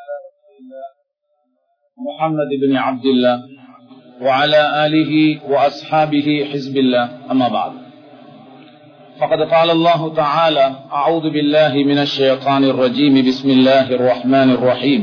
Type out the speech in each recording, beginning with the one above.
محمد بن عبد الله وعلى آله وأصحابه حزب الله أما بعد فقد قال الله تعالى أعوذ بالله من الشيطان الرجيم بسم الله الرحمن الرحيم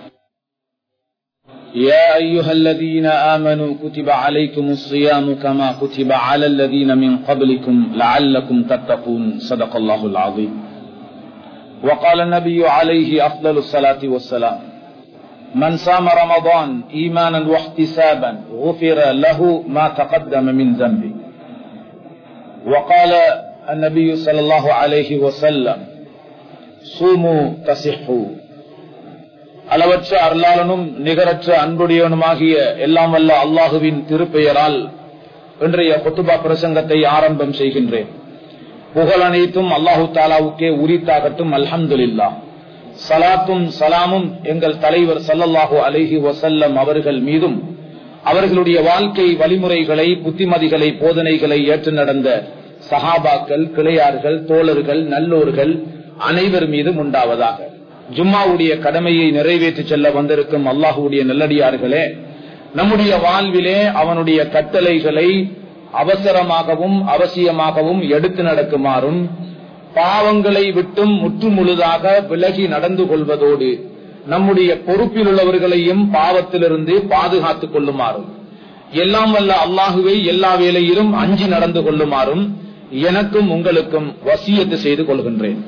يا أيها الذين آمنوا كتب عليكم الصيام كما كتب على الذين من قبلكم لعلكم تتقون صدق الله العظيم وقال النبي عليه أفضل الصلاة والسلام من صام رمضان إيمانا واحتسابا غفر له ما تقدم من ذنبه وقال النبي صلى الله عليه وسلم صوموا تصحوا அளவற்ற அருளாளனும் நிகரற்ற அன்புடையவனுமாகிய எல்லாம் வல்ல அல்லாஹுவின் திருப்பெயரால் இன்றைய கொத்துபா பிரசங்கத்தை ஆரம்பம் செய்கின்றேன் புகழ் அனைத்தும் அல்லாஹு தாலாவுக்கே உரித்தாகட்டும் அல்ஹம்துலில்லா சலாத்தும் சலாமும் எங்கள் தலைவர் சல்லல்லாஹு அலஹி வசல்லம் அவர்கள் மீதும் அவர்களுடைய வாழ்க்கை வழிமுறைகளை புத்திமதிகளை போதனைகளை ஏற்று நடந்த சஹாபாக்கள் கிளையார்கள் தோழர்கள் நல்லோர்கள் அனைவர் மீதும் உண்டாவதாக ஜும்மாவுடைய கடமையை நிறைவேற்றி செல்ல வந்திருக்கும் அல்லாஹுடைய நல்லடியார்களே நம்முடைய வாழ்விலே அவனுடைய கட்டளைகளை அவசரமாகவும் அவசியமாகவும் எடுத்து நடக்குமாறும் பாவங்களை விட்டும் முற்று முழுதாக விலகி நடந்து கொள்வதோடு நம்முடைய பொறுப்பில் உள்ளவர்களையும் பாவத்திலிருந்து பாதுகாத்துக் கொள்ளுமாறும் எல்லாம் வல்ல அல்லாஹுவை எல்லா வேலையிலும் அஞ்சி நடந்து கொள்ளுமாறும் எனக்கும் உங்களுக்கும் வசியத்து செய்து கொள்கின்றேன்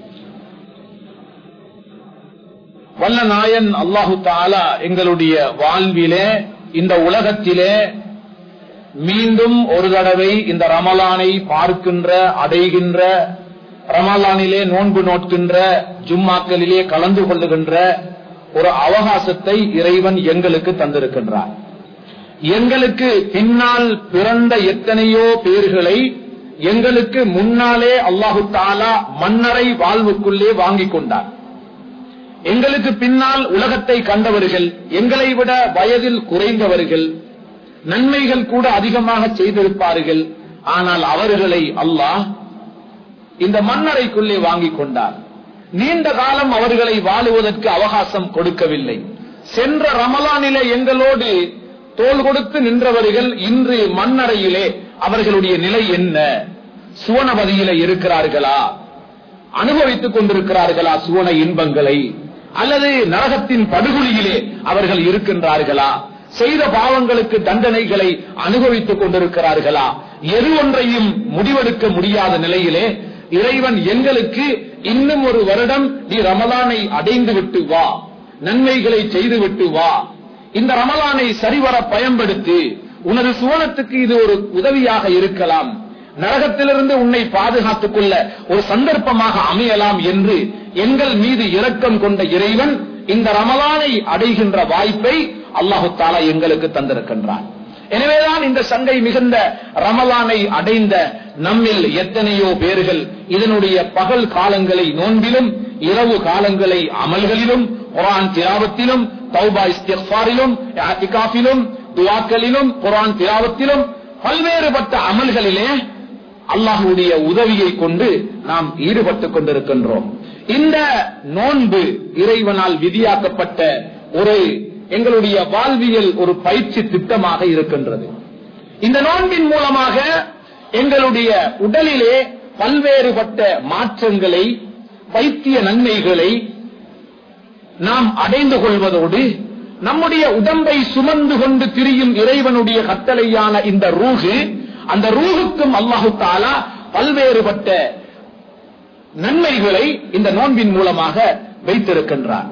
வல்ல நாயன் அல்லாஹு தாலா எங்களுடைய வாழ்விலே இந்த உலகத்திலே மீண்டும் ஒரு தடவை இந்த ரமலானை பார்க்கின்ற அடைகின்ற ரமலானிலே நோன்பு நோட்கின்ற ஜும்மாக்களிலே கலந்து கொள்ளுகின்ற ஒரு அவகாசத்தை இறைவன் எங்களுக்கு தந்திருக்கின்றார் எங்களுக்கு பின்னால் பிறந்த எத்தனையோ பேர்களை எங்களுக்கு முன்னாலே அல்லாஹு தாலா மன்னரை வாழ்வுக்குள்ளே வாங்கிக் கொண்டார் எங்களுக்கு பின்னால் உலகத்தை கண்டவர்கள் எங்களை விட வயதில் குறைந்தவர்கள் நன்மைகள் கூட அதிகமாக செய்திருப்பார்கள் ஆனால் அவர்களை அல்லாஹ் இந்த மன்னரைக்குள்ளே வாங்கிக் கொண்டார் நீண்ட காலம் அவர்களை வாழுவதற்கு அவகாசம் கொடுக்கவில்லை சென்ற ரமலானிலே எங்களோடு தோல் கொடுத்து நின்றவர்கள் இன்று மண்ணறையிலே அவர்களுடைய நிலை என்ன சுவனபதியில இருக்கிறார்களா அனுபவித்துக் கொண்டிருக்கிறார்களா சுவன இன்பங்களை அல்லது நரகத்தின் படுகொலியிலே அவர்கள் இருக்கின்றார்களா செய்த பாவங்களுக்கு தண்டனைகளை அனுபவித்துக் கொண்டிருக்கிறார்களா எது ஒன்றையும் முடிவெடுக்க முடியாத நிலையிலே இறைவன் எங்களுக்கு இன்னும் ஒரு வருடம் நீ ரமலானை அடைந்து விட்டு வா நன்மைகளை செய்து விட்டு வா இந்த ரமலானை சரிவர பயன்படுத்தி உனது சுவனத்துக்கு இது ஒரு உதவியாக இருக்கலாம் நரகத்திலிருந்து உன்னை பாதுகாத்துக் கொள்ள ஒரு சந்தர்ப்பமாக அமையலாம் என்று எங்கள் மீது இரக்கம் கொண்ட இறைவன் இந்த ரமலானை அடைகின்ற வாய்ப்பை அல்லாஹு தாலா எங்களுக்கு தந்திருக்கின்றான் எனவேதான் இந்த சங்கை மிகுந்த ரமலானை அடைந்த நம்மில் எத்தனையோ பேர்கள் இதனுடைய பகல் காலங்களை நோன்பிலும் இரவு காலங்களை அமல்களிலும் குரான் திராவத்திலும் தௌபா இஸ்திஃபாரிலும் ஆத்திகாஃபிலும் துவாக்களிலும் குரான் திராவத்திலும் பல்வேறுபட்ட அமல்களிலே அல்லாஹுடைய உதவியை கொண்டு நாம் ஈடுபட்டுக் கொண்டிருக்கின்றோம் இந்த நோன்பு இறைவனால் விதியாக்கப்பட்ட ஒரு எங்களுடைய வாழ்வியல் ஒரு பயிற்சி திட்டமாக இருக்கின்றது இந்த நோன்பின் மூலமாக எங்களுடைய உடலிலே பல்வேறுபட்ட மாற்றங்களை வைத்திய நன்மைகளை நாம் அடைந்து கொள்வதோடு நம்முடைய உடம்பை சுமந்து கொண்டு திரியும் இறைவனுடைய கட்டளையான இந்த ரூகு அந்த ரூகுக்கும் அல்லாஹு தாலா பல்வேறுபட்ட நன்மைகளை இந்த நோன்பின் மூலமாக வைத்திருக்கின்றார்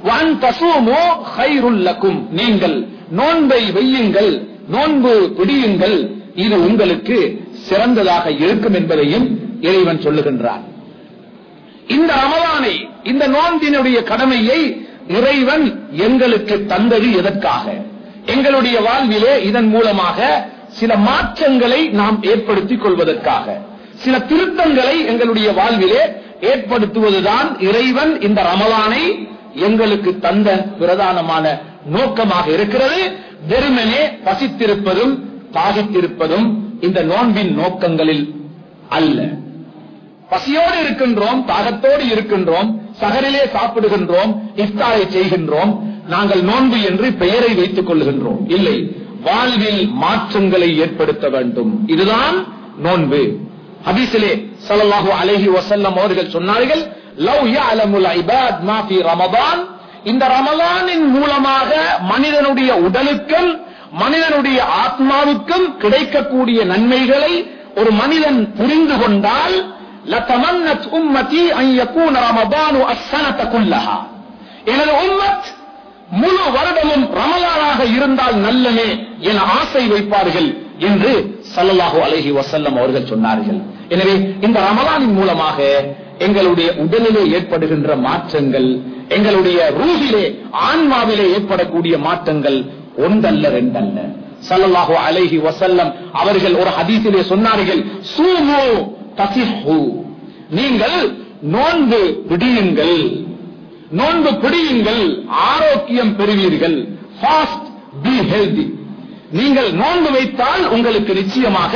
நீங்கள் நோன்பை வையுங்கள் நோன்பு பிடியுங்கள் இது உங்களுக்கு சிறந்ததாக இருக்கும் என்பதையும் இறைவன் சொல்லுகின்றார் இந்த ரமலானை இந்த நோன்பினுடைய கடமையை இறைவன் எங்களுக்கு தந்தது எதற்காக எங்களுடைய வாழ்விலே இதன் மூலமாக சில மாற்றங்களை நாம் ஏற்படுத்திக் கொள்வதற்காக சில திருத்தங்களை எங்களுடைய வாழ்விலே ஏற்படுத்துவதுதான் இறைவன் இந்த ரமலானை எங்களுக்கு தந்த பிரதானமான நோக்கமாக இருக்கிறது வெறுமனே பசித்திருப்பதும் தாகித்திருப்பதும் இந்த நோன்பின் நோக்கங்களில் அல்ல பசியோடு இருக்கின்றோம் தாகத்தோடு இருக்கின்றோம் சகரிலே சாப்பிடுகின்றோம் இஃப்தாரை செய்கின்றோம் நாங்கள் நோன்பு என்று பெயரை வைத்துக் கொள்கின்றோம் இல்லை வாழ்வில் மாற்றங்களை ஏற்படுத்த வேண்டும் இதுதான் நோன்பு ஹதீஸிலே ஸல்லல்லாஹு அலைஹி வஸல்லம் அவர்கள் சொன்னார்கள் லவ் யஅலமுல் இபாத் மா ஃபீ ரமதான் இந்த ரமலானின் மூலமாக மனிதனுடைய உடலுக்கும் மனிதனுடைய ஆத்மாவுக்கும் கிடைக்கக்கூடிய நன்மைகளை ஒரு மனிதன் புரிந்து கொண்டால் லதமன்னத் உம்மதி அன் யகூன ரமதானு அஸ்ஸனத குல்லஹா எனது உம்மத் முழு வருடமும் ரமலானாக இருந்தால் நல்லமே என ஆசை வைப்பார்கள் என்று சல்லல்லாஹு அலைஹி வசல்லம் அவர்கள் சொன்னார்கள் எனவே இந்த ரமலானின் மூலமாக எங்களுடைய உடலிலே ஏற்படுகின்ற மாற்றங்கள் எங்களுடைய ரூஹிலே ஆன்மாவிலே ஏற்படக்கூடிய மாற்றங்கள் ஒன்றல்ல ரெண்டல்ல சல்லல்லாஹு அலைஹி வசல்லம் அவர்கள் ஒரு ஹதீஸிலே சொன்னார்கள் சூமு தசிஹு நீங்கள் நோன்பு பிடியுங்கள் நோன்பு பிடியுங்கள் ஆரோக்கியம் பெறுவீர்கள் ஃபாஸ்ட் பி ஹெல்தி நீங்கள் நோன்பு வைத்தால் உங்களுக்கு நிச்சயமாக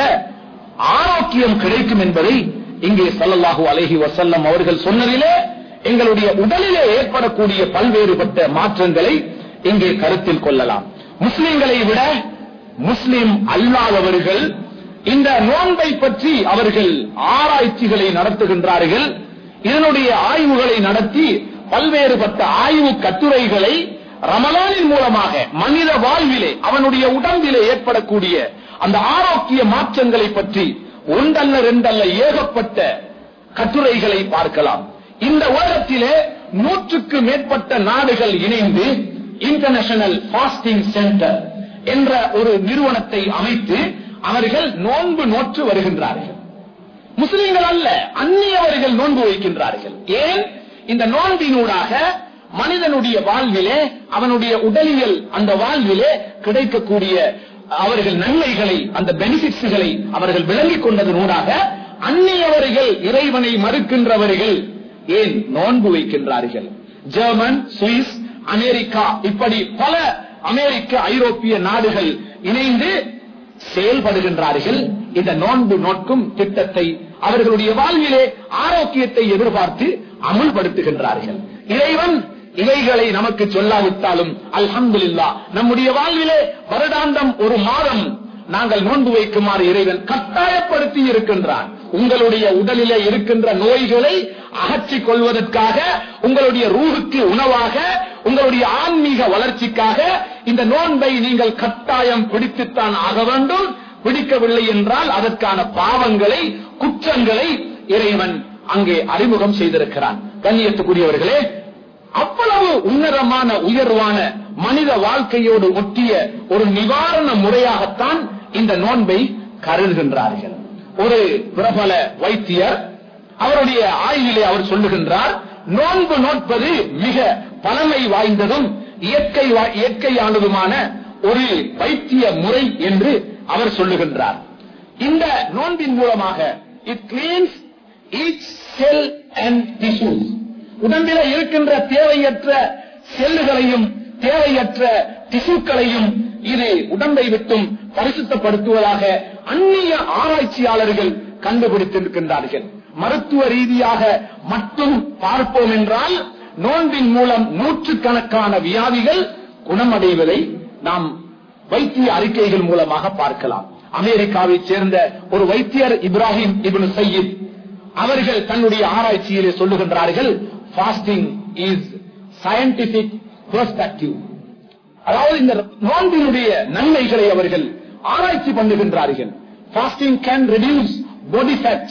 ஆரோக்கியம் கிடைக்கும் என்பதை இங்கே சல்லல்லாஹு அலைஹி வசல்லம் அவர்கள் சொன்னதிலே எங்களுடைய உடலிலே ஏற்படக்கூடிய பல்வேறுபட்ட மாற்றங்களை இங்கே கருத்தில் கொள்ளலாம் முஸ்லிம்களை விட முஸ்லிம் அல்லாதவர்கள் இந்த நோன்பை பற்றி அவர்கள் ஆராய்ச்சிகளை நடத்துகின்றார்கள் இதனுடைய ஆய்வுகளை நடத்தி பல்வேறுபட்ட ஆய்வு கட்டுரைகளை ரமலானின் மூலமாக மனித வாழ்விலே அவனுடைய உடம்பிலே ஏற்படக்கூடிய அந்த ஆரோக்கிய மாற்றங்களை பற்றி ஒன்றல்ல ரெண்டல்ல ஏகப்பட்ட கட்டுரைகளை பார்க்கலாம் இந்த உலகத்திலே நூற்றுக்கு மேற்பட்ட நாடுகள் இணைந்து இன்டர்நேஷனல் பாஸ்டிங் சென்டர் என்ற ஒரு நிறுவனத்தை அமைத்து அவர்கள் நோன்பு நோற்று வருகின்றார்கள் முஸ்லிம்கள் அல்ல அந்நியவர்கள் நோன்பு வைக்கின்றார்கள் ஏன் இந்த நோன்பினூடாக மனிதனுடைய வாழ்விலே அவனுடைய உடலியல் அந்த வாழ்விலே கிடைக்கக்கூடிய அவர்கள் நன்மைகளை அந்த பெனிபிட்ஸ்களை அவர்கள் விளங்கிக் கொண்டதனூடாக அந்நியவர்கள் இறைவனை மறுக்கின்றவர்கள் ஏன் நோன்பு வைக்கின்றார்கள் ஜெர்மன் சுவிஸ் அமெரிக்கா இப்படி பல அமெரிக்க ஐரோப்பிய நாடுகள் இணைந்து செயல்படுகின்றார்கள் இந்த நோன்பு நோக்கும் திட்டத்தை அவர்களுடைய வாழ்விலே ஆரோக்கியத்தை எதிர்பார்த்து அமுல்படுத்துகின்றார்கள் இறைவன் இவைகளை நமக்கு சொல்லாவிட்டாலும் அல்ஹம்துலில்லா நம்முடைய வாழ்விலே வருடாந்தம் ஒரு மாதம் நாங்கள் நோன்பு வைக்குமாறு இறைவன் கட்டாயப்படுத்தி இருக்கின்றான் உங்களுடைய உடலிலே இருக்கின்ற நோய்களை அகற்றிக் கொள்வதற்காக உங்களுடைய ரூஹுக்கு உணவாக உங்களுடைய ஆன்மீக வளர்ச்சிக்காக இந்த நோன்பை நீங்கள் கட்டாயம் பிடித்துத்தான் ஆக வேண்டும் பிடிக்கவில்லை என்றால் அதற்கான பாவங்களை குற்றங்களை இறைவன் அங்கே அறிமுகம் செய்திருக்கிறான் கண்ணியத்துக்குரியவர்களே அவ்வளவு உன்னதமான உயர்வான மனித வாழ்க்கையோடு ஒட்டிய ஒரு நிவாரண முறையாகத்தான் இந்த நோன்பை கருதுகின்றார்கள் ஒரு பிரபல வைத்தியர் அவருடைய ஆய்விலே அவர் சொல்லுகின்றார் நோன்பு நோட்பது மிக பழமை வாய்ந்ததும் இயற்கை வா- இயற்கையானதுமான ஒரு வைத்திய முறை என்று அவர் சொல்லுகின்றார் இந்த நோன்பின் மூலமாக it cleanses each cell and tissues உடம்பில இருக்கின்ற தேவையற்ற செல்லுகளையும் தேவையற்ற திசுக்களையும் இது உடம்பை விட்டும் பரிசுத்தப்படுத்துவதாக அந்நிய ஆராய்ச்சியாளர்கள் கண்டுபிடித்திருக்கின்றார்கள் மருத்துவ ரீதியாக மட்டும் பார்ப்போம் என்றால் நோன்பின் மூலம் நூற்றுக்கணக்கான வியாதிகள் குணமடைவதை நாம் வைத்திய அறிக்கைகள் மூலமாக பார்க்கலாம் அமெரிக்காவைச் சேர்ந்த ஒரு வைத்தியர் இப்ராஹிம் இப்னு சையீத் அவர்கள் தன்னுடைய ஆராய்ச்சியிலே சொல்லுகின்றார்கள் பாஸ்டிங் இஸ் சயின்டிபிக் பெர்ஸ்பெக்டிவ் அதாவது இந்த நோன்பினுடைய நன்மைகளை அவர்கள் ஆராய்ச்சி பண்ணுகின்றார்கள் fasting can reduce body fat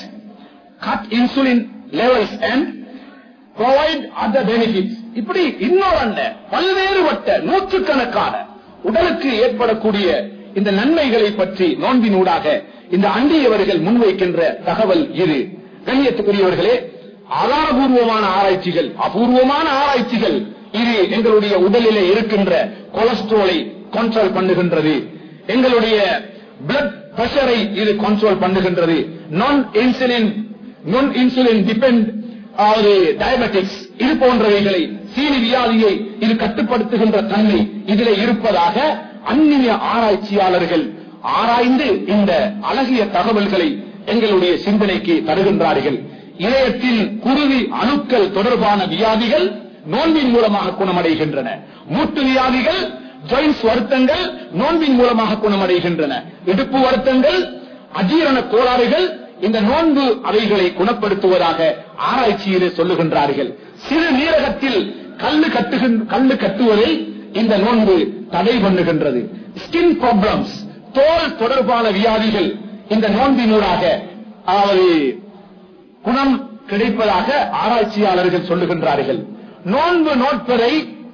cut insulin levels and provide other benefits இப்படி இன்னொரு அண்ட பல்வேறுபட்ட நூற்றுக்கணக்கான உடலுக்கு ஏற்படக்கூடிய இந்த நன்மைகளை பற்றி நோன்பினூடாக இந்த அண்டியவர்கள் முன்வைக்கின்ற தகவல் இது கண்ணியத்துக்குரியவர்களே ஆதாரபூர்வமான ஆராய்ச்சிகள் அபூர்வமான ஆராய்ச்சிகள் இது எங்களுடைய உடலிலே இருக்கின்ற கொலஸ்ட்ரோலை கண்ட்ரோல் பண்ணுகின்றது எங்களுடைய பிளட் பிரஷரை இது கண்ட்ரோல் பண்ணுகின்றது நான் இன்சுலின் நான் இன்சுலின் டிபெண்ட் அதாவது டயபெட்டிக்ஸ் இது போன்றவைகளை சீனி வியாதியை இது கட்டுப்படுத்துகின்ற தன்மை இதிலே இருப்பதாக அந்நிய ஆராய்ச்சியாளர்கள் ஆராய்ந்து இந்த அழகிய தகவல்களை எங்களுடைய சிந்தனைக்கு தருகின்றார்கள் இதயத்தில் குருதி அணுக்கள் தொடர்பான வியாதிகள் நோன்பின் மூலமாக குணமடைகின்றன மூட்டு வியாதிகள் ஜாயின்ஸ் வருத்தங்கள் நோன்பின் மூலமாக குணமடைகின்றன இடுப்பு வருத்தங்கள் அஜீரண கோளாறுகள் இந்த நோன்பு அவைகளை குணப்படுத்துவதாக ஆராய்ச்சியிலே சொல்லுகின்றார்கள் சிறு நீரகத்தில் கல்லு கட்டுகின்ற கல்லு கட்டுவதை இந்த நோன்பு தடை பண்ணுகின்றது ஸ்கின் ப்ராப்ளம்ஸ் தோல் தொடர்பான வியாதிகள் இந்த நோன்பினூடாக அதாவது குணம் கிடைப்பதாக ஆராய்ச்சியாளர்கள் சொல்லுகின்றார்கள் நோன்பு நோட்பதை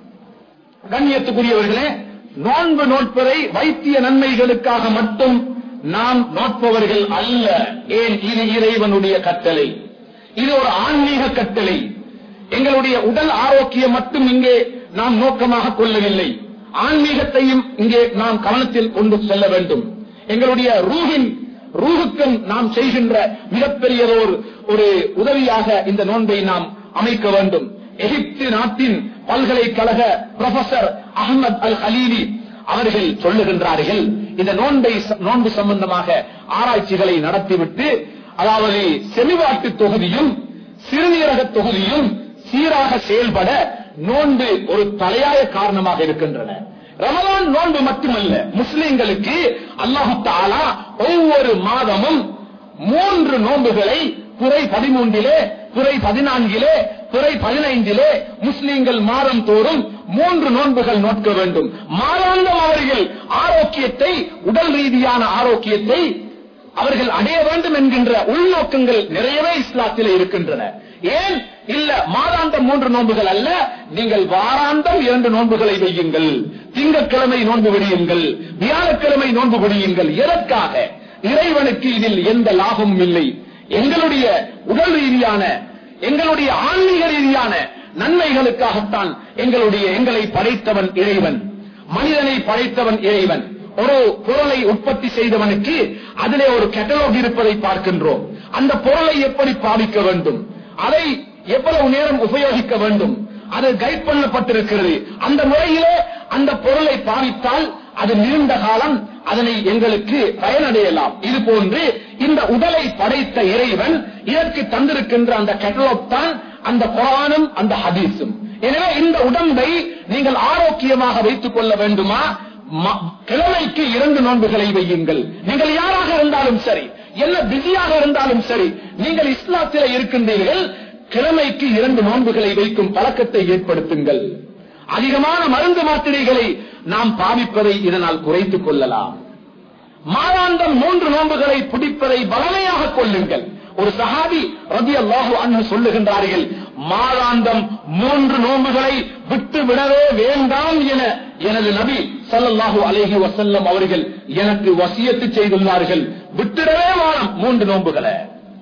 கண்ணியத்துக்குரியவர்களே நோன்பு நோட்பதை வைத்திய நன்மைகளுக்காக மட்டும் நாம் நோட்பவர்கள் அல்ல ஏன் இது இறைவனுடைய கட்டளை இது ஒரு ஆன்மீக கட்டளை எங்களுடைய உடல் ஆரோக்கியம் மட்டும் இங்கே நாம் நோக்கமாக கொள்ளவில்லை ஆன்மீகத்தையும் இங்கே நாம் கவனத்தில் கொண்டு செல்ல வேண்டும் எங்களுடைய ரூஹின் ரூஹுக்கும் நாம் செய்கின்ற மிகப்பெரியதோர் ஒரு உதவியாக இந்த நோன்பை நாம் அமைக்க வேண்டும் எகிப்து நாட்டின் பல்கலைக்கழக ப்ரொஃபசர் அகமது அல் ஹலீலி அவர்கள் சொல்லுகின்றார்கள் இந்த நோன்பை நோன்பு சம்பந்தமாக ஆராய்ச்சிகளை நடத்திவிட்டு அதாவது செமிவாட்டு தொகுதியும் சிறுநீரக தொகுதியும் சீராக செயல்பட நோன்பு ஒரு தலையாய காரணமாக இருக்கின்றன ரமலான் நோன்பு மட்டுமல்ல முஸ்லிம்களுக்கு அல்லாஹு தாலா ஒவ்வொரு மாதமும் மூன்று நோன்புகளை துறை பதிமூன்றிலே துறை பதினான்கிலே துறை பதினைந்திலே முஸ்லிம்கள் மாதம் தோறும் மூன்று நோன்புகள் நோக்க வேண்டும் மாதாந்தம் அவர்கள் ஆரோக்கியத்தை உடல் ரீதியான ஆரோக்கியத்தை அவர்கள் அடைய வேண்டும் என்கின்ற உள்நோக்கங்கள் நிறையவே இஸ்லாத்திலே இருக்கின்றன ஏன் இல்ல மாதாந்தம் மூன்று நோன்புகள் அல்ல நீங்கள் வாராந்தம் இரண்டு நோன்புகளை வையுங்கள் திங்கட்கிழமை நோன்பு விடியுங்கள் வியாழக்கிழமை நோன்பு விடியுங்கள் எதற்காக இறைவனுக்கு இதில் எந்த லாபமும் இல்லை எங்களுடைய உடல் ரீதியான எங்களுடைய ஆன்மீக ரீதியான நன்மைகளுக்காகத்தான் எங்களுடைய எங்களை படைத்தவன் இறைவன் மனிதனை படைத்தவன் இறைவன் ஒரு பொருளை உற்பத்தி செய்தவனுக்கு அதிலே ஒரு கேட்டலாக் இருப்பதை பார்க்கின்றோம் அந்த பொருளை எப்படி பாவிக்க வேண்டும் அதை எவ்வளவு நேரம் உபயோகிக்க வேண்டும் அது கைட் பண்ணப்பட்டிருக்கிறது அந்த முறையிலே அந்த பொருளை பாவித்தால் அது நீண்ட காலம் அதனை எங்களுக்கு பயனடையலாம் இது போன்று இந்த உடலை படைத்த இறைவன் இதற்கு தந்திருக்கின்ற அந்த கேட்டலாக் தான் அந்த குரானும் அந்த ஹதீஸும் எனவே இந்த உடம்பை நீங்கள் ஆரோக்கியமாக வைத்துக் கொள்ள வேண்டுமா ம- கிழமைக்கு இரண்டு நோன்புகளை வையுங்கள் நீங்கள் யாராக இருந்தாலும் சரி என்ன பிஸியாக இருந்தாலும் சரி நீங்கள் இஸ்லாத்தில இருக்கின்றீர்கள் கிழமைக்கு இரண்டு நோன்புகளை வைக்கும் பழக்கத்தை ஏற்படுத்துங்கள் அதிகமான மருந்து மாத்திரைகளை நாம் பாவிப்பதை இதனால் குறைத்துக் கொள்ளலாம் மாதாந்தம் மூன்று நோன்புகளை பிடிப்பதை பலமையாக கொள்ளுங்கள் ஒரு சஹாபி ரதி அல்லாஹு அன்ஹு சொல்லுகின்றார்கள் மாதாந்தம் மூன்று நோன்புகளை விட்டு விடவே வேண்டாம் என எனது நபி ஸல்லல்லாஹு அலைஹி வஸல்லம் அவர்கள் எனக்கு வசியத்து செய்துள்ளார்கள் விட்டுடவே வானம் மூன்று நோன்புகளை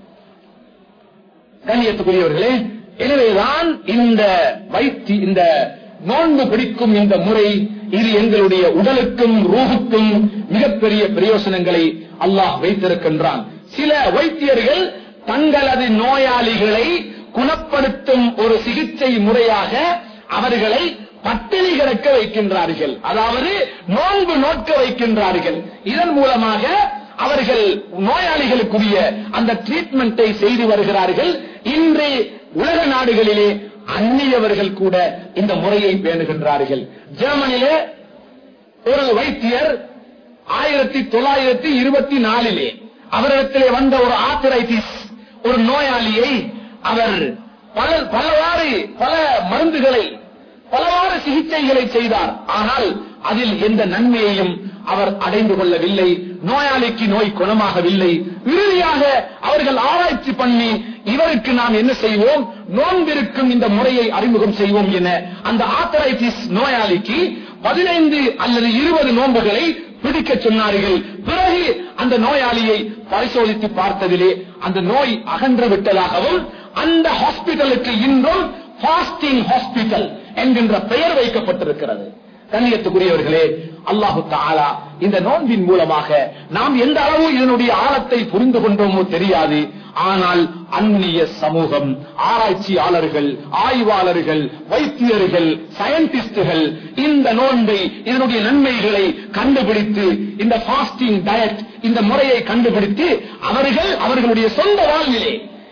கண்ணியத்துக்குரியவர்களே எனவேதான் இந்த வைத்தி இந்த நோன்பு பிடிக்கும் இந்த முறை இது எங்களுடைய உடலுக்கும் ரூஹுக்கும் மிகப்பெரிய பிரயோசனங்களை அல்லாஹ் வைத்திருக்கின்றான் சில வைத்தியர்கள் தங்களது நோயாளிகளை குணப்படுத்தும் ஒரு சிகிச்சை முறையாக அவர்களை பட்டினி கிடக்க வைக்கின்றார்கள் அதாவது நோன்பு நோக்க வைக்கின்றார்கள் இதன் மூலமாக அவர்கள் நோயாளிகளுக்குரிய அந்த ட்ரீட்மெண்ட்டை செய்து வருகிறார்கள் இன்று உலக நாடுகளிலே அந்நியவர்கள் கூட இந்த முறையை பேணுகின்றார்கள் ஜெர்மனிலே ஒரு வைத்தியர் ஆயிரத்தி தொள்ளாயிரத்தி இருபத்தி நாலிலே அவரிடத்திலே வந்த ஒரு ஆத்தரைட்டிஸ் ஒரு நோயாளியை அவர் பல பலவாறு பல மருந்துகளை பலவாறு சிகிச்சைகளை செய்தார் ஆனால் அதில் எந்த நன்மையையும் அவர் அடைந்து கொள்ளவில்லை நோயாளிக்கு நோய் குணமாகவில்லை இறுதியாக அவர்கள் ஆராய்ச்சி பண்ணி இவருக்கு நாம் என்ன செய்வோம் நோன்பிருக்கும் இந்த முறையை அறிமுகம் செய்வோம் என அந்த ஆத்தரைட்டிஸ் நோயாளிக்கு பதினைந்து அல்லது இருபது நோன்புகளை பிடிக்க சொன்னார்கள் பிறகு அந்த நோயாளியை பரிசோதித்து பார்த்ததிலே அந்த நோய் அகன்று விட்டதாகவும் அந்த ஹாஸ்பிட்டலுக்கு இன்றும் பாஸ்டிங் ஹாஸ்பிட்டல் என்கின்ற பெயர் வைக்கப்பட்டிருக்கிறது கண்ணியத்துக்குரியவர்களே அல்லாஹு தாலா இந்த நோன்பின் மூலமாக நாம் எந்த அளவு இதனுடைய ஆழத்தை புரிந்து கொண்டோமோ தெரியாது ஆனால் அந்நிய சமூகம் ஆராய்ச்சியாளர்கள் ஆய்வாளர்கள் வைத்தியர்கள் சயின்டிஸ்டுகள் இந்த நோன்பை இதனுடைய நன்மைகளை கண்டுபிடித்து இந்த பாஸ்டிங் டயட் இந்த முறையை கண்டுபிடித்து அவர்கள் அவர்களுடைய சொந்த வாழ்விலே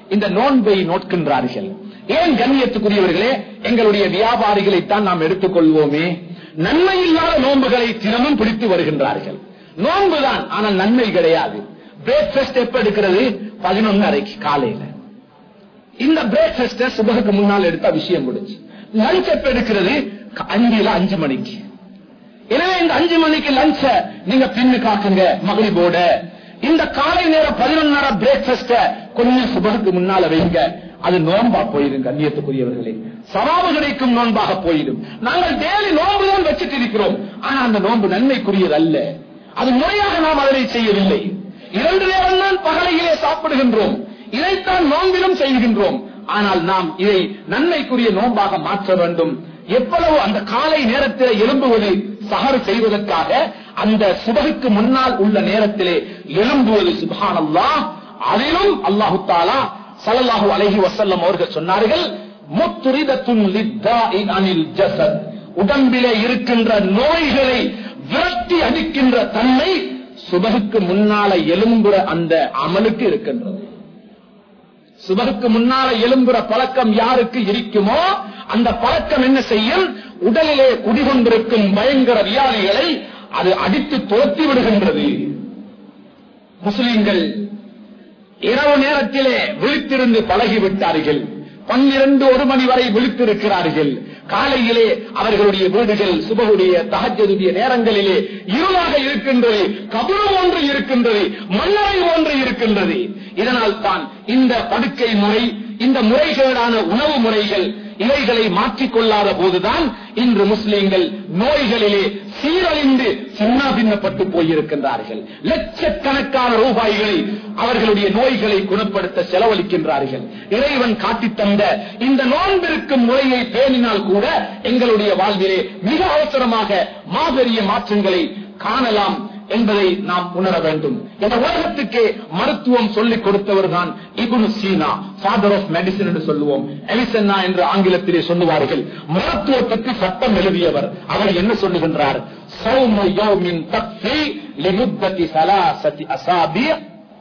இந்த நோன்பை நோட்கின்றார்கள் ஏன் கண்ணியத்துக்குரியவர்களே எங்களுடைய வியாபாரிகளைத்தான் நாம் எடுத்துக்கொள்வோமே நன்மை இல்லாத நோன்புகளை தினமும் பிடித்து வருகின்றார்கள் நோன்புதான் ஆனால் நன்மை கிடையாது பிரேக்பாஸ்ட் எப்ப எடுக்கிறது பதினொன்னு அரைக்கு காலையில இந்த பிரேக்பாஸ்ட சுபகுக்கு முன்னால் எடுத்த விஷயம் முடிச்சு லஞ்ச் எப்ப எடுக்கிறது அஞ்சுல அஞ்சு மணிக்கு எனவே இந்த அஞ்சு மணிக்கு லஞ்ச நீங்க பின்னு காக்குங்க மகளிபோட இந்த காலை நேரம் பதினொன்னரை பிரேக்பாஸ்ட கொஞ்சம் சுபகுக்கு முன்னால வைங்க அது நோன்பா போயிடும் கண்ணியத்துக்குரியவர்களே சவாபு கிடைக்கும் நோன்பாக போயிடும் நாங்கள் டெய்லி நோன்பு தான் வச்சுட்டு இருக்கிறோம் ஆனா அந்த நோன்பு நன்மைக்குரியது அல்ல அது முறையாக நாம் அதனை செய்யவில்லை இரண்டு நேரம் தான் பகலையிலே சாப்பிடுகின்றோம் இதைத்தான் நோன்பிலும் செய்கின்றோம் ஆனால் நாம் இதை நன்மைக்குரிய நோன்பாக மாற்ற வேண்டும் எவ்வளவு அந்த காலை நேரத்தில் எழும்புவது சகர் செய்வதற்காக அந்த சுபகுக்கு முன்னால் உள்ள நேரத்திலே எழும்புவது சுபானல்லா அதிலும் அல்லாஹு தாலா சல்லல்லாஹு அலைஹி வசல்லம் அவர்கள் சொன்னார்கள் முத்துரிதத்துன் லித்தாஇ அனில் ஜஸத் உடம்பிலே இருக்கின்ற நோய்களை விரட்டி அடிக்கின்ற தன்மை சுபகுக்கு முன்னால எலும்புற அந்த அமலுக்கு இருக்கின்றது சுபகுக்கு முன்னால எலும்புற பழக்கம் யாருக்கு இருக்குமோ அந்த பழக்கம் என்ன செய்யும் உடலிலே குடிகொண்டிருக்கும் பயங்கர வியாதிகளை அது அடித்து துரத்தி விடுகின்றது முஸ்லிம்கள் இரவு நேரத்திலே விழித்திருந்து பழகிவிட்டார்கள் பன்னிரண்டு ஒரு மணி வரை விழித்திருக்கிறார்கள் காலையிலே அவர்களுடைய வீடுகள் சுபகுடைய தகஜதுடைய நேரங்களிலே இருளாக இருக்கின்றது கபுரம் ஒன்று இருக்கின்றது மன்னரை ஒன்று இருக்கின்றது இதனால் தான் இந்த படுக்கை முறை இந்த முறைகேடான உணவு முறைகள் இவைகளை மாற்றிக்கொள்ளாத போதுதான் இன்று முஸ்லிம்கள் நோய்களிலே சீரழிந்து சின்ன பின்னப்பட்டு போயிருக்கின்றார்கள் லட்சக்கணக்கான ரூபாய்களை அவர்களுடைய நோய்களை குணப்படுத்த செலவழிக்கின்றார்கள் இறைவன் காட்டித் தந்த இந்த நோன்பிருக்கும் முறையை பேணினால் கூட எங்களுடைய வாழ்விலே மிக அவசரமாக மாபெரிய மாற்றங்களை காணலாம் என்பதை நாம் உணர வேண்டும் இந்த உலகத்துக்கு மருத்துவம் சொல்லிக் கொடுத்தவர் தான் Ibn Sina father of medicine என்று சொல்லுவோம் எலிசன்னா என்று ஆங்கிலத்திலே சொல்லுவார்கள் மருத்துவத்துக்கு சட்டம் எழுதியவர் அவர் என்ன சொல்லுகின்றார் சௌம யௌமின் தக்ஃபி லிமுத்ததி சலாசதி அசாபிய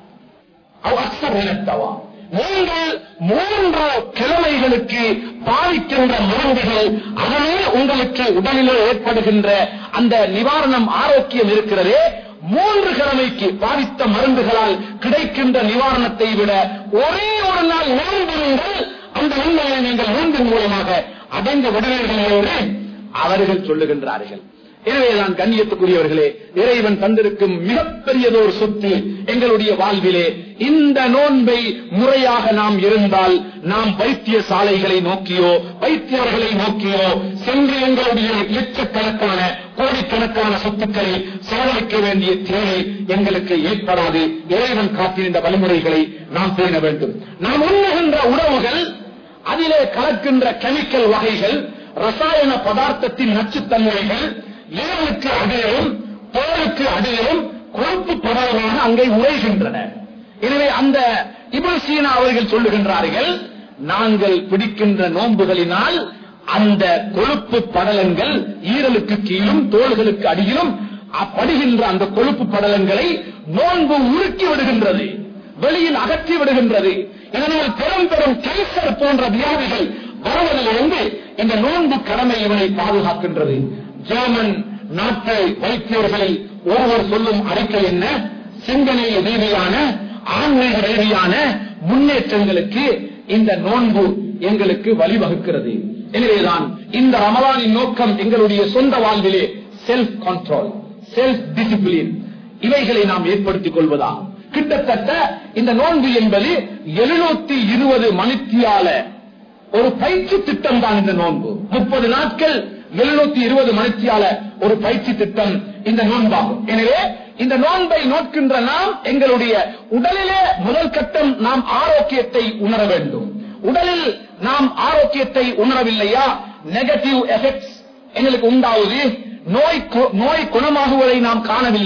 அவ் அக்ஸர் மின தவா. நீங்கள் மூன்று கிழமைகளுக்கு பாதிக்கின்ற மருந்துகள் அதனே உங்களுக்கு உடலிலே ஏற்படுகின்ற அந்த நிவாரணம் ஆரோக்கியம் இருக்கிறதே மூன்று கிழமைக்கு பாதித்த மருந்துகளால் கிடைக்கின்ற நிவாரணத்தை விட ஒரே ஒரு நாள் நோன்பிருங்கள் அந்த உண்மையை நீங்கள் நோன்பின் மூலமாக அடைந்து விடுவீர்கள் என்று அவர்கள் சொல்லுகின்றார்கள் எனவேதான் கண்ணியத்துக்குரியவர்களே இறைவன் தந்திருக்கும் மிகப்பெரியதொரு சொத்து எங்களுடைய வாழ்விலே இந்த நோன்பை முறையாக நாம் இருந்தால் நாம் வைத்திய சாலைகளை நோக்கியோ வைத்தியர்களை நோக்கியோ சென்று எங்களுடைய லட்சக்கணக்கான கோடிக்கணக்கான சொத்துக்களை செலவழிக்க வேண்டிய தேவை எங்களுக்கு ஏற்படாது இறைவன் காட்டியிருந்த வழிமுறைகளை நாம் பேண வேண்டும் நாம் உண்ணுகின்ற உணவுகள் அதிலே கலக்கின்ற கெமிக்கல் வகைகள் ரசாயன பதார்த்தத்தின் நச்சுத்தன்மைகள் ஈரலுக்கு அடையவும் தோலுக்கு அடையவும் கொழுப்பு படலமாக அங்கே உரைகின்றன எனவே அந்த இபுல் சீனா அவர்கள் சொல்லுகின்றார்கள் நாங்கள் பிடிக்கின்ற நோன்புகளினால் அந்த கொழுப்பு படலங்கள் ஈரலுக்கு கீழும் தோள்களுக்கு அடியிலும் படுகின்ற அந்த கொழுப்பு படலங்களை நோன்பு உருக்கி விடுகின்றது வெளியில் அகற்றி விடுகின்றது இதனால் பெரும் பெரும் கேன்சர் போன்ற வியாதிகள் வருவதிலிருந்து இந்த நோன்பு கடமை இவனை பாதுகாக்கின்றது ஜெர்மன் நாட்டு வைத்தியர்களில் ஒருவர் சொல்லும் அறிக்கை என்ன சிந்தனை ரீதியான ஆன்மீக ரீதியான முன்னேற்றங்களுக்கு இந்த நோன்பு எங்களுக்கு வழிவகுக்கிறது எனவேதான் இந்த ரமலானின் நோக்கம் எங்களுடைய சொந்த வாழ்விலே செல்ஃப் கண்ட்ரோல் செல்ஃப் டிசிப்ளின் இவைகளை நாம் ஏற்படுத்திக் கொள்வதா கிட்டத்தட்ட இந்த நோன்பு என்பது எழுநூத்தி இருபது மணித்தியால ஒரு பயிற்சி திட்டம் தான் இந்த நோன்பு முப்பது நாட்கள் எழுநூத்தி இருபது மணித்தியால ஒரு பயிற்சி திட்டம் இந்த நோன்பாகும் எனவே இந்த நோன்பை நோக்கின்ற நாம் எங்களுடைய உடலிலே முதல் கட்டம் நாம் ஆரோக்கியத்தை உணர வேண்டும் உடலில் நாம் ஆரோக்கியத்தை உணரவில்லையா நெகட்டிவ் எஃபெக்ட்ஸ் எங்களுக்கு உண்டாவது நோய் கு- நோய் குணமாகுவதை நாம் காணவில்லை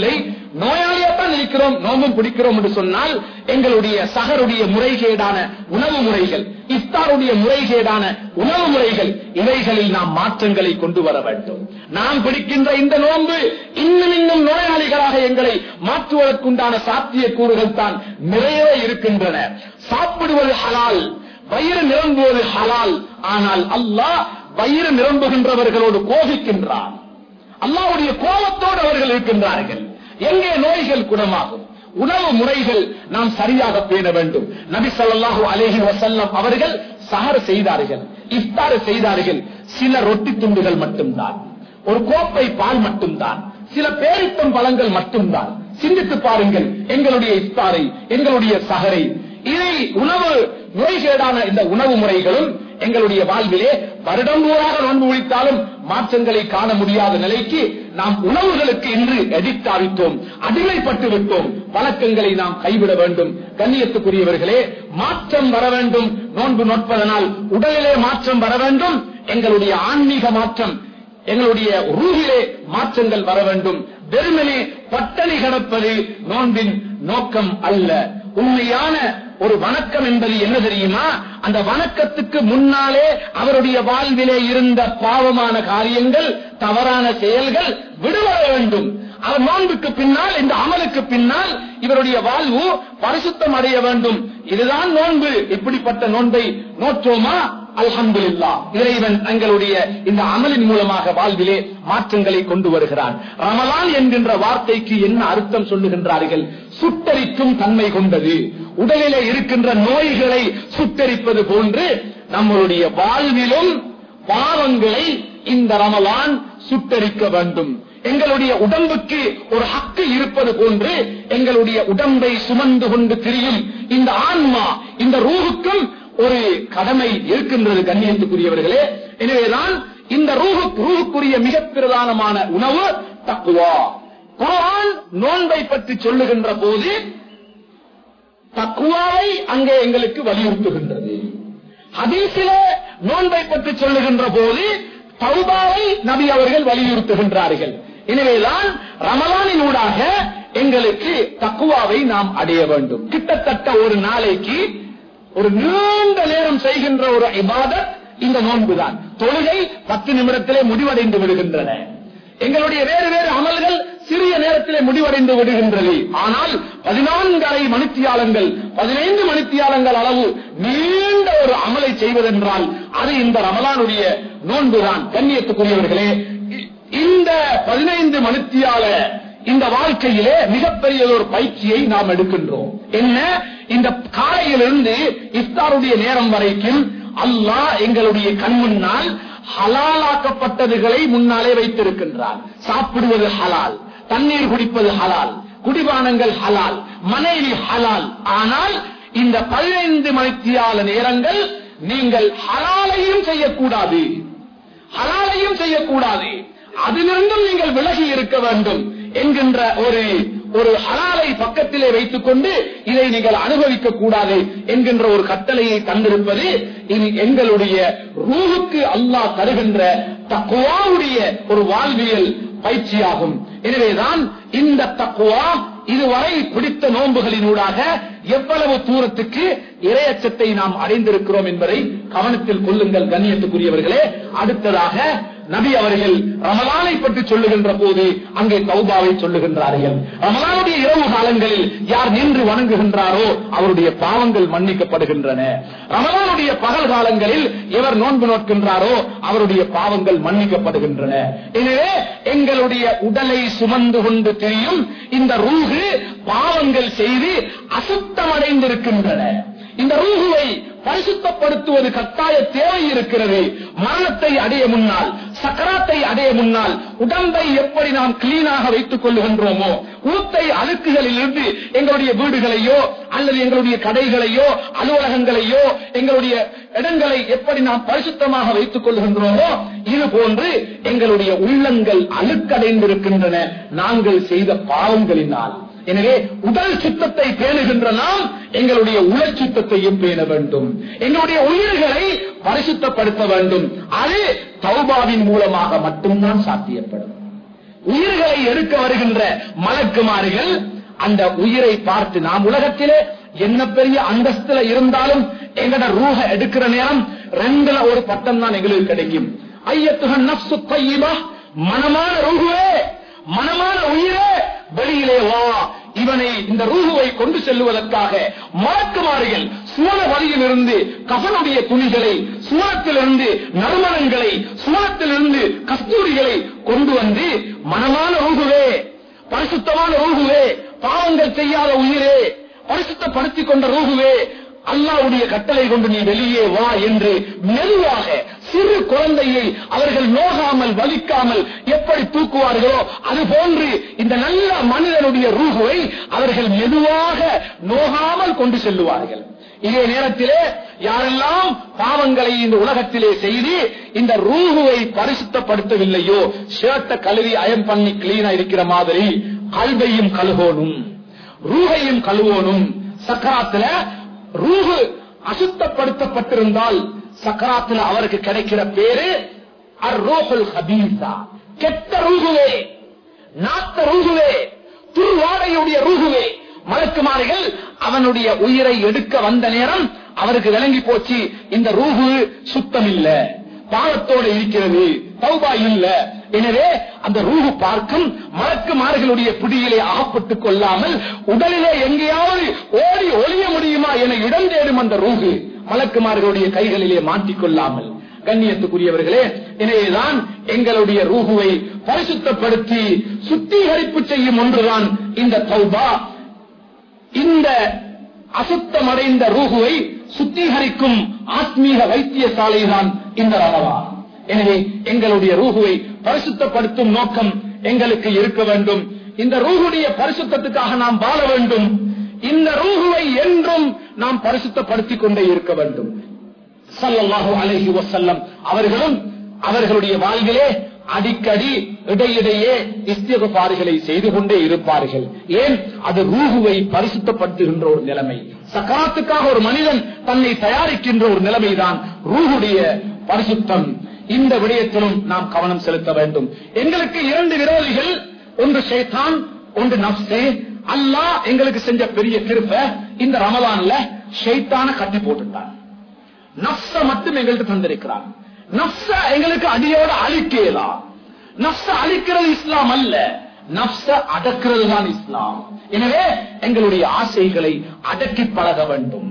நோயாளியாத்தான் இருக்கிறோம் நோம்பும் பிடிக்கிறோம் என்று சொன்னால் எங்களுடைய சகருடைய முறைகேடான உணவு முறைகள் இஃப்தாருடைய முறைகேடான உணவு முறைகள் இவைகளில் நாம் மாற்றங்களை கொண்டு வர வேண்டும் நாம் பிடிக்கின்ற இந்த நோன்பு இன்னும் இன்னும் நோயாளிகளாக எங்களை மாற்றுவதற்குண்டான சாத்திய கூறுகள் தான் நிறையவே இருக்கின்றன சாப்பிடுவது ஹலால் வயிறு நிரம்புவது ஹலால் ஆனால் அல்லாஹ் வயிறு நிரம்புகின்றவர்களோடு கோபிக்கின்றான் அல்லாவுடைய கோபத்தோடு அவர்கள் இருக்கின்றார்கள் எங்கே நோய்கள் குணமாகும் உணவு முறைகள் நாம் சரியாக பேண வேண்டும் நபி ஸல்லல்லாஹு அலைஹி வஸல்லம் அவர்கள் சஹர் செய்தார்கள் இஃப்தார் செய்தார்கள் சில ரொட்டி துண்டுகள் மட்டும்தான் ஒரு கோப்பை பால் மட்டும்தான் சில பேரித்தம் பழங்கள் மட்டும்தான் சிந்தித்து பாருங்கள் எங்களுடைய இஃப்தாரை எங்களுடைய சஹரை இதை உணவு முறைகேடான இந்த உணவு முறைகளும் எங்களுடைய வாழ்விலே வருடம் ஊராக நோன்பு ஒழித்தாலும் மாற்றங்களை காண முடியாத நிலைக்கு நாம் உணவுகளுக்கு இன்று எடிக்ட் ஆவித்தோம் அடிமைப்பட்டு விட்டோம் வழக்கங்களை நாம் கைவிட வேண்டும் கண்ணியத்துக்குரியவர்களே மாற்றம் வர வேண்டும் நோன்பு நோட்பதனால் உடலிலே மாற்றம் வர வேண்டும் எங்களுடைய ஆன்மீக மாற்றம் எங்களுடைய ரூகிலே மாற்றங்கள் வர வேண்டும் வெறுமனே பட்டணி கிடப்பது நோன்பின் நோக்கம் அல்ல உண்மையான ஒரு வணக்கம் என்பது என்ன தெரியுமா அந்த வணக்கத்துக்கு முன்னாலே அவருடைய வாழ்விலே இருந்த பாவமான காரியங்கள் தவறான செயல்கள் விடுபட வேண்டும் அவர் நோன்புக்கு பின்னால் இந்த அமலுக்கு பின்னால் இவருடைய வாழ்வு பரிசுத்தம் அடைய வேண்டும் இதுதான் நோன்பு இப்படிப்பட்ட நோன்பை நோற்றோமா அல்ஹம்துலில்லா இறைவன் எங்களுடைய இந்த அமலின் மூலமாக வாழ்விலே மாற்றங்களை கொண்டு வருகிறான் ரமலான் என்கின்ற வார்த்தைக்கு என்ன அர்த்தம் சொல்லுகின்றார்கள் சுட்டரிக்கும் தன்மை கொண்டது உடலிலே இருக்கின்ற நோய்களை சுட்டரிப்பது போன்று நம்மளுடைய வாழ்விலும் பாவங்களை இந்த ரமலான் சுட்டரிக்க வேண்டும் எங்களுடைய உடம்புக்கு ஒரு ஹக்கு இருப்பது போன்று எங்களுடைய உடம்பை சுமந்து கொண்டு திரியும் இந்த ஆன்மா இந்த ரூஹுக்கும் ஒரு கடமை இருக்கின்றது கண்ணியத்துக்குரியவர்களே எனவேதான் இந்த ரூஹு ரூஹுக்குரிய மிக பிரதானமான உணவு தக்குவா குரான் நோன்பை பற்றி சொல்லுகின்ற போது தக்குவாவை அங்கே எங்களுக்கு வலியுறுத்துகின்றது ஹதீஸிலே நோன்பை பற்றி சொல்லுகின்ற போது தௌபாவை நபி அவர்கள் வலியுறுத்துகின்றார்கள் எனவேதான் ரமலானினூடாக எங்களுக்கு தக்குவாவை நாம் அடைய வேண்டும் கிட்டத்தட்ட ஒரு நாளைக்கு ஒரு நீண்ட நேரம் செய்கின்ற ஒரு இபாதத் இந்த நோன்புதான் தொழுகை பத்து நிமிடத்திலே முடிவடைந்து விடுகின்றன எங்களுடைய வேறு வேறு அமல்கள் சிறிய நேரத்திலே முடிவடைந்து விடுகின்றது ஆனால் பதினான்கரை மணித்தியாலங்கள் பதினைந்து மணித்தியாலங்கள் அளவு நீண்ட ஒரு அமலை செய்வதென்றால் அது இந்த ரமலானுடைய நோன்புதான் கண்ணியத்துக்குரியவர்களே இ- இந்த பதினைந்து மணித்தியால இந்த வாழ்க்கையிலே மிகப்பெரிய ஒரு பயிற்சியை நாம் எடுக்கின்றோம் என்ன இந்த காலையிலிருந்து இஃப்தாருடைய நேரம் வரைக்கும் அல்லாஹ் எங்களுடைய கண் முன்னால் ஹலாலாக்கப்பட்டதுகளை முன்னாலே வைத்திருக்கின்றார் சாப்பிடுவது ஹலால் தண்ணீர் குடிப்பது ஹலால் குடிபானங்கள் ஹலால் மனைவி ஹலால் ஆனால் இந்த பதினைந்து மணித்தியால நேரங்கள் நீங்கள் ஹலாலையும் செய்யக்கூடாது ஹலாலையும் செய்யக்கூடாது அதிலிருந்தும் நீங்கள் விலகி இருக்க வேண்டும் என்கின்ற ஒரு ஒரு ஹலாலை பக்கத்திலே வைத்துக் கொண்டு இதை நீங்கள் அனுபவிக்க கூடாது என்கின்ற ஒரு கட்டளையை தந்திருப்பது இது எங்களுடைய ரூஹுக்கு அல்லாஹ் தருகின்ற தக்குவாவுடைய ஒரு வாழ்வியல் பயிற்சியாகும் எனவேதான் இந்த தக்குவா இதுவரை பிடித்த நோன்புகளினூடாக எவ்வளவு தூரத்துக்கு இரையச்சத்தை நாம் அடைந்திருக்கிறோம் என்பதை கவனத்தில் கொள்ளுங்கள் கண்ணியத்துக்குரியவர்களே அடுத்ததாக நபி அவர்கள் ரமலானை பற்றி சொல்லுகின்ற போது அங்கே தௌபாவை சொல்லுகின்றார்கள் ரமலானுடைய இரவு காலங்களில் யார் நின்று வணங்குகின்றாரோ அவருடைய பாவங்கள் மன்னிக்கப்படுகின்றன ரமலானுடைய பகல் காலங்களில் எவர் நோன்பு நோக்கின்றாரோ அவருடைய பாவங்கள் மன்னிக்கப்படுகின்றன எனவே எங்களுடைய உடலை சுமந்து கொண்டு தெரியும் இந்த ரூகு பாவங்கள் செய்து அசுத்தமடைந்திருக்கின்றன இந்த ரூகுவை பரிசுத்தப்படுத்துவது கட்டாய தேவை இருக்கிறது மரணத்தை அடைய முன்னால் சக்கராத்தை அடைய முன்னால் உடம்பை எப்படி நாம் கிளீனாக வைத்துக் கொள்ளுகின்றோமோ ஊத்தை அழுக்குகளில் இருந்து எங்களுடைய வீடுகளையோ அல்லது எங்களுடைய கடைகளையோ அலுவலகங்களையோ எங்களுடைய இடங்களை எப்படி நாம் பரிசுத்தமாக வைத்துக் கொள்கின்றோமோ இது போன்று எங்களுடைய உள்ளங்கள் அழுக்கடைந்திருக்கின்றன நாங்கள் செய்த பாவங்களினால் எனவே உடல் சுத்தத்தை பேணுகின்ற நாம் எங்களுடைய உடல் சுத்தத்தையும் பேண வேண்டும் எங்களுடைய உயிர்களை பரிசுத்தப்படுத்த வேண்டும் அது தௌபாவின் மூலமாக மட்டும்தான் சாத்தியப்படும் உயிர்களை எடுக்க வருகின்ற மலக்குமார்கள் அந்த உயிரை பார்த்து நாம் உலகத்திலே என்ன பெரிய அந்தஸ்துல இருந்தாலும் எங்கட ரூஹ எடுக்கிற நேரம் ரெண்டுல ஒரு பட்டம் தான் எங்களுக்கு கிடைக்கும் ஐயத்துகன் நப்சு தையிபா மனமான ரூகுவே மனமான உயிரே வெளியிலே வா இவனை இந்த ரூகுவை கொண்டு செல்லுவதற்காக மலக்குமார்கள் சூழ வழியில் இருந்து கபனுடைய துணிகளை சூழத்திலிருந்து நறுமணங்களை சூழத்திலிருந்து கஸ்தூரிகளை கொண்டு வந்து மனமான ரூகுவே பரிசுத்தமான ரூகுவே பாவங்கள் செய்யாத உயிரே பரிசுத்தப்படுத்திக் கொண்ட ரூகுவே அல்லாவுடைய கட்டளை கொண்டு நீ வெளியே வா என்று மெதுவாக சிறு குழந்தையை அவர்கள் நோகாமல் வலிக்காமல் எப்படி தூக்குவார்களோ அது போன்று இந்த நல்ல மனிதனுடைய ரூகுவை அவர்கள் மெதுவாக நோகாமல் கொண்டு செல்லுவார்கள் இதே நேரத்திலே யாரெல்லாம் பாவங்களை இந்த உலகத்திலே செய்து இந்த ரூகுவை பரிசுத்தப்படுத்தவில்லையோ ஷர்ட்டை கழுவி அயம் பண்ணி கிளீனா இருக்கிற மாதிரி கல்வையும் கழுவோனும் ரூகையும் கழுவோனும் சக்கராத்துல ரூஹு அசுத்தப்படுத்தப்பட்டிருந்தால் சக்கராத்துல அவருக்கு கிடைக்கிற பேரு அர்ரோஹுல் ஹபீசா கெட்ட ரூகுவே நாத்த ரூகுவே துர்வாடையுடைய ரூகுவே மலக்குமாரிகள் அவனுடைய உயிரை எடுக்க வந்த நேரம் அவருக்கு விளங்கி போச்சு இந்த ரூஹு சுத்தம் இல்ல பாவத்தோடு இருக்கிறது தௌபா இல்ல எனவே அந்த ரூஹு பார்க்கும் மலக்குமார்களுடைய பிடியிலே அகப்பட்டுக் கொள்ளாமல் உடலிலே எங்கேயாவது ஓடி ஒளிய முடியுமா என இடம் தேடும் அந்த ரூஹு மலக்குமார்களுடைய கைகளிலே மாட்டிக்கொள்ளாமல் கண்ணியத்துக்குரியவர்களே எனவேதான் எங்களுடைய ரூகுவை பரிசுத்தப்படுத்தி சுத்திகரிப்பு செய்யும் ஒன்றுதான் இந்த தௌபா இந்த அசுத்தமடைந்த ரூகுவை சுத்திகரிக்கும் ஆத்மீக வைத்தியசாலை தான் இந்த ரமலான் எனவே எங்களுடைய ரூகுவை பரிசுத்தப்படுத்தும் நோக்கம் எங்களுக்கு இருக்க வேண்டும் இந்த ரூகுடைய பரிசுத்தத்துக்காக நாம் வாழ வேண்டும் இந்த ரூகுவை என்றும் நாம் பரிசுத்தப்படுத்திக் கொண்டே இருக்க வேண்டும் சல்லல்லாஹு அலைஹி வசல்லம் அவர்களும் அவர்களுடைய வாழ்விலே அடிக்கடி இடையிடையே இஸ்திகபாறுகளை செய்து கொண்டே இருப்பார்கள் ஏன் அது ரூகுவை பரிசுத்தப்படுத்துகின்ற ஒரு நிலைமை சக்காத்துக்காக ஒரு மனிதன் தன்னை தயாரிக்கின்ற ஒரு நிலைமைதான் ரூகுடைய பரிசுத்தம் இந்த விடயத்திலும் நாம் கவனம் செலுத்த வேண்டும் எங்களுக்கு இரண்டு விரோதிகள் ஒன்று ஷேத்தான் ஒன்று நப்சே அல்லாஹ் எங்களுக்கு செஞ்ச பெரிய திருப்ப இந்த ரமலான்ல ஷைத்தான கட்டி போட்டுட்டான் நப்ச மட்டும் எங்களுக்கு தந்திருக்கிறான் நப்ச எங்களுக்கு அடியோட அழிக்கலாம் நப்ச அழிக்கிறது இஸ்லாம் அல்ல நப்ச அடக்கிறது தான் இஸ்லாம் எனவே எங்களுடைய ஆசைகளை அடக்கி பழக வேண்டும்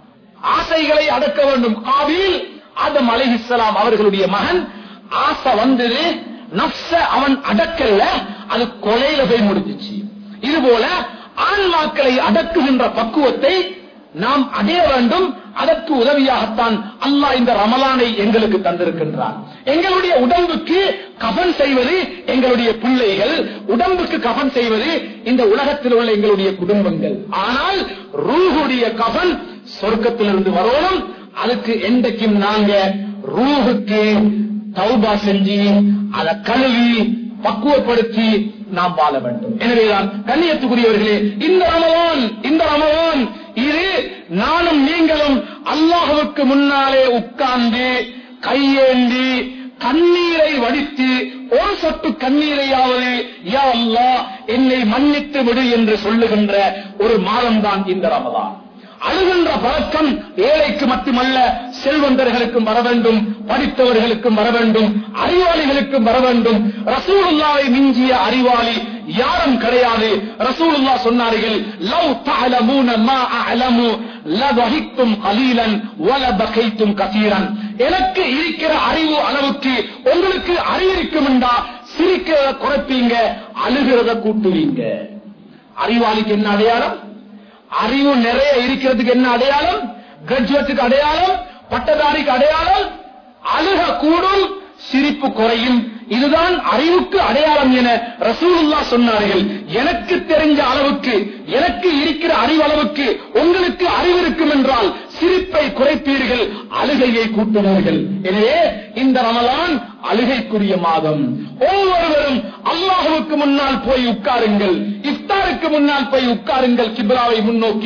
ஆசைகளை அடக்க வேண்டும் காவில் ஆதம் அலைஹிஸ்ஸலாம் அவர்களுடைய மகன் ஆசை வந்தது நப்ச அவன் அடக்கல்ல அது கொலையில போய் முடிஞ்சிச்சு இது போல ஆன்மாக்களை அடக்குகின்ற பக்குவத்தை நாம் அடைய வேண்டும் அதற்கு உதவியாகத்தான் அல்லாஹ் இந்த ரமலானை எங்களுக்கு தந்திருக்கின்றான் எங்களுடைய உடம்புக்கு கபன் செய்வது எங்களுடைய பிள்ளைகள் உடம்புக்கு கபன் செய்வது இந்த உலகத்தில் உள்ள எங்களுடைய குடும்பங்கள் ஆனால் ரூஹுடைய கபன் சொர்க்கத்திலிருந்து வரணும் அதுக்கு என்றைக்கும் நாங்க ரூஹுக்கு தௌபா செஞ்சு அதை கழுவி பக்குவப்படுத்தி நாம் வாழ வேண்டும் எனவேதான் கண்ணியத்துக்குரியவர்களே இந்த ரமலான் இந்த ரமலான் இது நானும் நீங்களும் அல்லாஹுவுக்கு முன்னாலே உட்கார்ந்து கையேந்தி கண்ணீரை வடித்து ஒரு சொட்டு கண்ணீரையாவது யா அல்லாஹ் என்னை மன்னித்து விடு என்று சொல்லுகின்ற ஒரு மாதம்தான் இந்த ரமலான் அழுகின்ற பழக்கம் ஏழைக்கு மட்டுமல்ல செல்வந்தர்களுக்கும் வர வேண்டும் படித்தவர்களுக்கும் வர வேண்டும் அறிவாளிகளுக்கும் வர வேண்டும் ரசூலுல்லாவை மிஞ்சிய அறிவாளி யாரும் கிடையாது ரசூலுல்லா சொன்னார்கள் லவ் தஅலமூன மா அஅலமு லதஹிக்தும் கலீலன் வலபகைத்தும் கசீரன் எனக்கு இருக்கிற அறிவு அளவுக்கு உங்களுக்கு அறிவு இருக்குமெண்டா சிரிக்கிறத குறைப்பீங்க அழுகிறத கூட்டுவீங்க அறிவாளிக்கு என்ன அடையாளம் அறிவு நிறைய இருக்கிறதுக்கு என்ன அடையாளம் கிராஜுவேட்டுக்கு அடையாளம் பட்டதாரிக்கு அடையாளம் அழுக கூடும் சிரிப்பு குறையும் இதுதான் அறிவுக்கு அடையாளம் என ரசூலுல்லா சொன்னார்கள் எனக்கு தெரிஞ்ச அளவுக்கு எனக்கு இருக்கிற அறிவு அளவுக்கு உங்களுக்கு அறிவு இருக்கும் என்றால் சிரிப்பை குறைப்பீர்கள் அழுகையை கூட்டுவார்கள் எனவே இந்த ரமலான் அழுகைக்குரிய மாதம் ஒவ்வொருவரும் அல்லாஹுவுக்கு முன்னால் போய் உட்காருங்கள் இஃப்தாருக்கு முன்னால் போய் உட்காருங்கள் கிப்ராவை முன்னோக்கி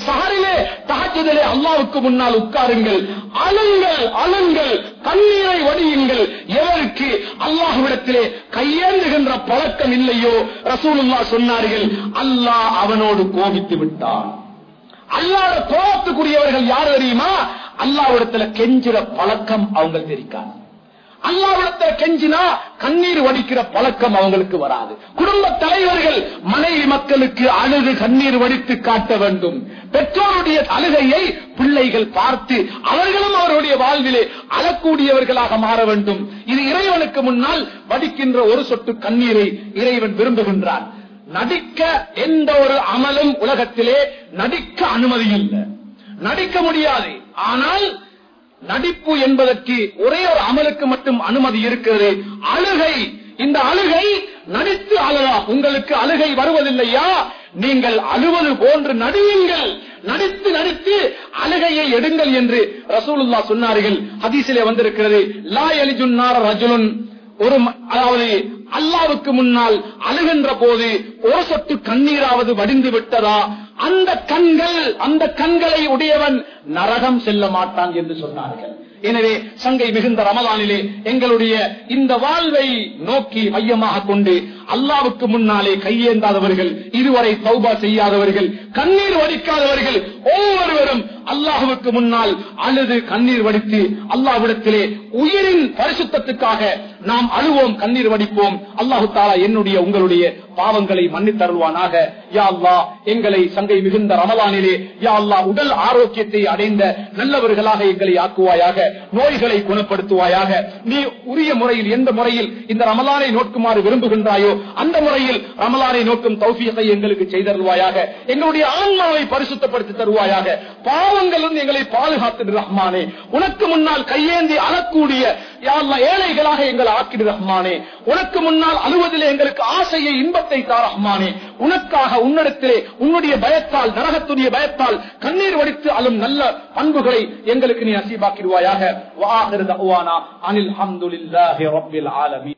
சஹரிலே தஹஜ்ஜுதிலே அல்லாஹ்வுக்கு முன்னால் உட்காருங்கள் அழுங்கள் அழுங்கள் கண்ணீரை வடியுங்கள் எவருக்கு அல்லாஹ்விடத்திலே கையேந்துகின்ற பழக்கம் இல்லையோ ரசூலுல்லாஹ் சொன்னார்கள் அல்லாஹ் அவனோடு கோபித்து விட்டான் அல்லாத கோபத்துக்குரியவர்கள் யார் தெரியுமா அல்லாவிடத்துல கெஞ்சுற பழக்கம் அவங்க தெரிக்காது அல்லாவிடத்துல கெஞ்சினா கண்ணீர் வடிக்கிற பழக்கம் அவங்களுக்கு வராது குடும்ப தலைவர்கள் மனைவி மக்களுக்கு அழுது கண்ணீர் வடித்து காட்ட வேண்டும் பெற்றோருடைய அழுகையை பிள்ளைகள் பார்த்து அவர்களும் அவருடைய வாழ்விலே அழக்கூடியவர்களாக மாற வேண்டும் இது இறைவனுக்கு முன்னால் வடிக்கின்ற ஒரு சொட்டு கண்ணீரை இறைவன் விரும்புகின்றான் நடிக்க எந்த ஒரு அமலும் உலகத்திலே நடிக்க அனுமதி இல்லை நடிக்க முடியாது ஆனால் நடிப்பு என்பதற்கு ஒரே ஒரு அமலுக்கு மட்டும் அனுமதி இருக்கிறது அழுகை இந்த அழுகை நடித்து அழலாம் உங்களுக்கு அழுகை வருவதில்லையா நீங்கள் அழுவது போன்று நடியுங்கள் நடித்து நடித்து அழுகையை எடுங்கள் என்று ரசூலுல்லா சொன்னார்கள் ஹதீஸிலே வந்திருக்கிறது லா எலிஜுன்னார ரஜுலுன் ஒரு ம- அதாவது அல்லாவுக்கு முன்னால் அழுகின்ற போது ஒரு சொட்டு கண்ணீராவது வடிந்து விட்டதா அந்த கண்கள் அந்த கண்களை உடையவன் நரகம் செல்ல மாட்டான் என்று சொன்னார்கள் எனவே சங்கை மிகுந்த ரமலானிலே எங்களுடைய இந்த வாழ்வை நோக்கி மையமாக கொண்டு அல்லாவுக்கு முன்னாலே கையேந்தாதவர்கள் இதுவரை தௌபா செய்யாதவர்கள் கண்ணீர் வடிக்காதவர்கள் ஒவ்வொருவரும் அல்லாஹுவுக்கு முன்னால் அழுது கண்ணீர் வடித்து அல்லாஹ்விடத்திலே உயிரின் பரிசுத்தத்துக்காக நாம் அழுவோம் கண்ணீர் வடிப்போம் அல்லாஹு தாலா என்னுடைய உங்களுடைய பாவங்களை மன்னித் தருவானாக யா அல்லாஹ் எங்களை சங்கை மிகுந்த ரமலானிலே யா அல்லாஹ் உடல் ஆரோக்கியத்தை அடைந்த நல்லவர்களாக எங்களை ஆக்குவாயாக நோய்களை குணப்படுத்துவாயாக நீ உரிய முறையில் எந்த முறையில் இந்த ரமலானை நோக்குமாறு விரும்புகின்றாயோ அந்த முறையில் ரமலானை நோக்கும் தௌஃபியத்தை எங்களுக்கு செய்தருவாயாக எங்களுடைய ஆன்மாவை பரிசுத்தப்படுத்தி தருவாயாக பாவங்களும் எங்களை பாதுகாத்து ரஹ்மானே உனக்கு முன்னால் கையேந்தி அழக்கூடிய யா அல்லாஹ் ஏழைகளாக எங்களை ஆக்கிடு ரஹ்மானே உனக்கு முன்னால் அழுவதிலே எங்களுக்கு ஆசையை இன்பத்தை தா ரஹ்மானே உனக்காக உன்னிடத்திலே உன்னுடைய பயத்தால் நரகத்துடைய பயத்தால் கண்ணீர் வடித்து அழும் நல்ல பண்புகளை எங்களுக்கு நீ அசீபாக்கிடுவாயாக வாஹிர் தஅவானா அனில் ஹம்துலில்லாஹி ரப்பில் ஆலமீன்